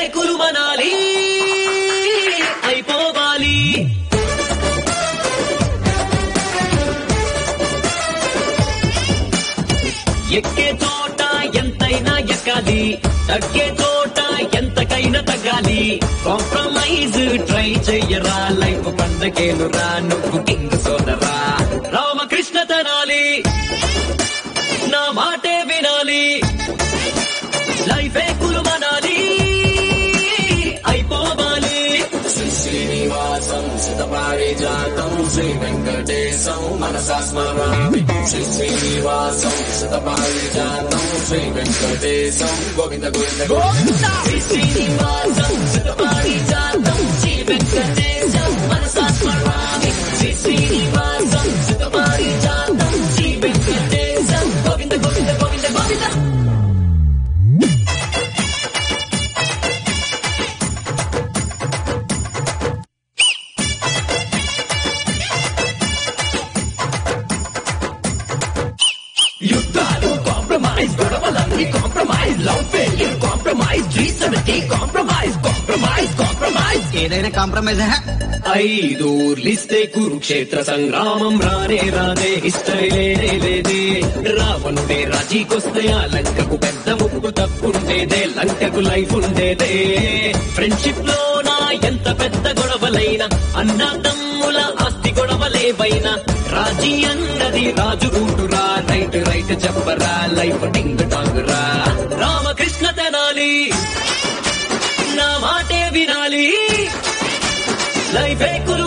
కులు మనాలి అయిపోవాలి ఎక్కే చోట ఎంతైనా ఎక్కాలి తగ్గే చోట ఎంతకైనా తగ్గాలి కాంప్రమైజ్ ట్రై చెయ్యరా లైఫ్ పండగేను రా నువ్వు కింగ్ సోదరా రామకృష్ణ తనాలి నా మాటే వినాలి లైఫే కులు మనాలి అయిపోవాలి శ్రీనివాసం శతపారిజాతం శ్రీ వెంకటేశం మనసా స్మరామి శ్రీ శ్రీనివాసం శతపారిజాతం శ్రీ వెంకటేశం గోవింద గోవింద గోవింద శ్రీ శ్రీనివాసం సుతపారిజాతం శ్రీ వెంకటేశం మనసా స్మరామి శ్రీ శ్రీనివాసం సుతపారిజాతం శ్రీ వెంకటేశం గోవింద గోవింద గోవింద గోవింద యుద్ధాలు కాంప్రమైజ్ గొడవలన్నీ compromise love failure compromise G seventy compromise compromise compromise ఏదైనా కాంప్రమైజ్ ఐదూర్లిస్తే కురుక్షేత్ర సంగ్రామం రానే రానే హిస్టరీ లేనే లేదే రావణుడే రాజీకొస్తే ఆ లంకకు పెద్ద ముప్పు తప్పుండేదే లంకకు లైఫ్ ఉండేదే ఫ్రెండ్షిప్ లో నా ఎంత పెద్ద గొడవలైనా అన్న తమ్ముల ఆస్తి గొడవలేవైనా రాజీ అన్నది రాజు రూటురా రైట్ రైట్ చెప్పరా లైఫ్ టింగ్ టాంగ్ రా రామకృష్ణ తెనాలి నా మాటే వినాలి లైఫే కుల